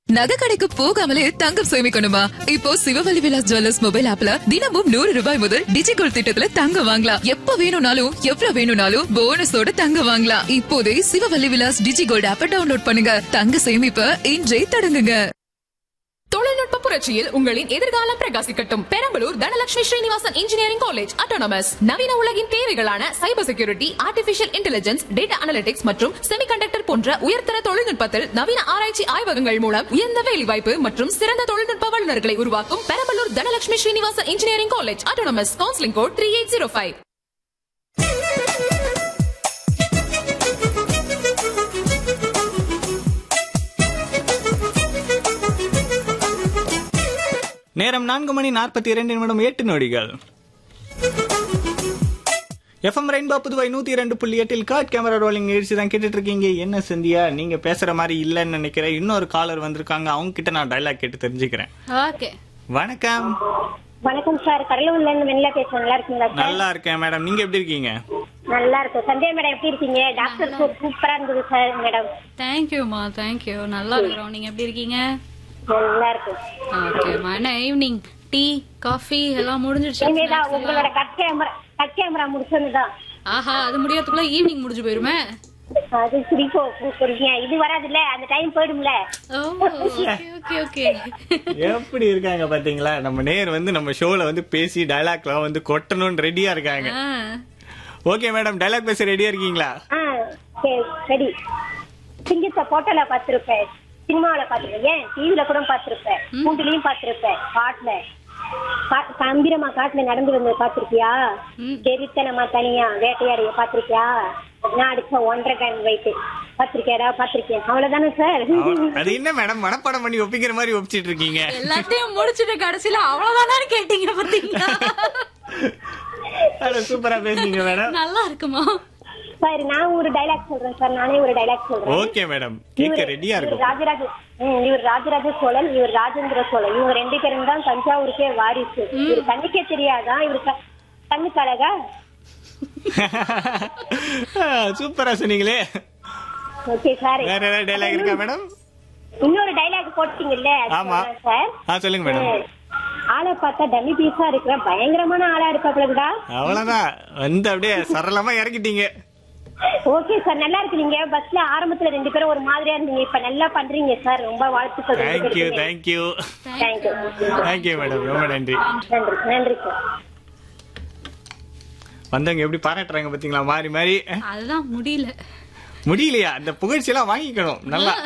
நகை கடைக்கு போகாமலே தங்கம் சேமிக்கணுமா இப்போ சிவவழி விலாஸ் ஜுவல்லர்ஸ் மொபைல் ஆப்ல தினமும் நூறு ரூபாய் முதல் டிஜிகோல்ட் திட்டத்துல தங்கம் வாங்கலாம் எப்ப வேணும்னாலும் எவ்வளவு வேணும்னாலும் போனஸோட தங்கம் வாங்கலாம் இப்போதே சிவவழி விலாஸ் டிஜிகோல்ட் ஆப்ப டவுன்லோட் பண்ணுங்க தங்க சேமிப்ப இன்றே தொடங்குங்க தொழில்நுட்ப புரட்சியில் உங்களின் எதிர்காலம் பிரகாசிக்கட்டும் Perambalur Dhanalakshmi Srinivasan engineering college autonomous நவீன உலகின் தேவைகளான cyber security artificial intelligence data analytics மற்றும் செமிகண்டக்டர் போன்ற உயர்தர தொழில்நுட்பத்தில் நவீன ஆராய்ச்சி ஆய்வகங்கள் மூலம் உயர்ந்த வேலைவாய்ப்பு மற்றும் சிறந்த தொழில்நுட்ப வல்லுநர்களை உருவாக்கும் Perambalur Dhanalakshmi Srinivasan engineering college autonomous counselling code three eight zero five நேரம் நான்கு மணி நாற்பத்தி இரண்டு நிமிடம் எட்டு நொடிகள் எஃப்எம் ரெயின்பா புதுவை நூத்தி இரண்டு புள்ளி எட்டில் காட் கேமரா ரோலிங் நிகழ்ச்சி தான் கேட்டுட்டு இருக்கீங்க என்ன சந்தியா நீங்க பேசுற மாதிரி இல்லைன்னு நினைக்கிறேன் இன்னொரு காலர் வந்திருக்காங்க அவங்க கிட்ட நான் டைலாக் கேட்டு தெரிஞ்சுக்கிறேன் ஓகே வணக்கம் வணக்கம் சார் கடலூர்ல இருந்து வெண்ணிலா பேசுறேன் நல்லா இருக்கீங்களா சார் நல்லா இருக்கேன் மேடம் நீங்க எப்படி இருக்கீங்க நல்லா இருக்கும் சஞ்சய் மேடம் எப்படி இருக்கீங்க டாக்டர் சூப்பரா இருந்தது சார் மேடம் தேங்க்யூமா தேங்க்யூ நல்லா இருக்கிறோம் நீங்க எப்படி இருக்கீங்க நல்லா இருக்கும் ஓகேம்மா என்ன ஈவினிங் டீ காஃபி எல்லாம் முடிஞ்சிடுச்சு இனிமேதான் snacks உங்களோட எல்லாம்? கட் கேமரா கட் கேமரா முடிச்சதுதான் ஆஹா அது முடியறதுக்குள்ள ஈவினிங் முடிஞ்சு போயிருமே அது சிரிப்போ புரியுங்க இது வராதுல்ல அந்த டைம் போயிடும்ல ஓ ஓகே ஓகே ஓகே எப்படி இருக்காங்க பாத்தீங்களா நம்ம நேர் வந்து நம்ம ஷோல வந்து பேசி டைலாக்லாம் வந்து கொட்டணும்னு ரெடியா இருக்காங்க ஓகே மேடம் டைலாக் பேச ரெடியா இருக்கீங்களா ஆ சரி சரி சிங்கத்தை போட்டோல பார்த்திருப்பேன் சினிமாவில பார்த்திருப்பேன் ஏன் டிவில கூட பார்த்திருப்பேன் கூண்டுலயும் பார்த்திருப்பேன் காட்டுல கா- கம்பீரமா காட்டுல நடந்து வந்து பாத்திருக்கியா தெரித்தனமா தனியா வேட்டையாடிய பாத்திருக்கியா நான் அடிச்ச ஒன்றரை டன் வெயிட் பாத்திருக்கியாடா பாத்திருக்கேன் அவ்வளவுதானே சார் அவ- அது என்ன மேடம் மனப்பாடம் பண்ணி ஒப்பிக்கிற மாதிரி ஒப்பிச்சிட்டு இருக்கீங்க எல்லாத்தையும் முடிச்சிட்டு கடைசியில அவ்வளவுதானு கேட்டீங்க பாத்தீங்களா அட, சூப்பரா பேசுறீங்க மேடம் நல்லா இருக்குமா சார் நான் ஒரு டைலாக் சொல்றேன் சார் நானே ஒரு டைலாக் சொல்றேன் ஓகே மேடம் கேட்க இவரு- ரெடியா இவரு இருக்கும் ராஜராஜ ம், இவர் ராஜராஜ சோழன் இவர் ராஜேந்திர சோழன் இவங்க ரெண்டு பேரும் தான் தஞ்சாவூருக்கே வாரிசு இவர் கண்ணுக்கே தெரியாதா இவர் க- கண்ணுக்கு அழகா சூப்பரா சொன்னீங்களே ஓகே சார் வேற ஏதாவது டைலாக் இருக்கா மேடம் இன்னொரு டைலாக் போட்டீங்கல்ல அது ஆமா சொல்றேன் சார் ஆ சொல்லுங்க மேடம் ம். ஆளை பார்த்தா டம்மி பீஸா இருக்கிற பயங்கரமான ஆளா இருக்காப்லடா அவ்வளவுதான் வந்து அப்படியே சரளமா இறக்கிட்டீங்க ஓகே சார் நல்லா இருக்கு நீங்க பஸ்ல ஆரம்பத்துல ரெண்டு பேரும் ஒரு மாதிரியா இருந்தீங்க இப்ப நல்லா பண்றீங்க சார் ரொம்ப வாழ்த்துக்கள் thank you thank you thank you thank you madam ரொம்ப நன்றி நன்றி நன்றி சார் வந்தவங்க எப்படி பாராட்டுறாங்க பாத்தீங்களா மாறி மாறி அதுதான் முடியல முடியலையா அந்த புகழ்ச்சி எல்லாம் வாங்கிக்கணும் நல்லா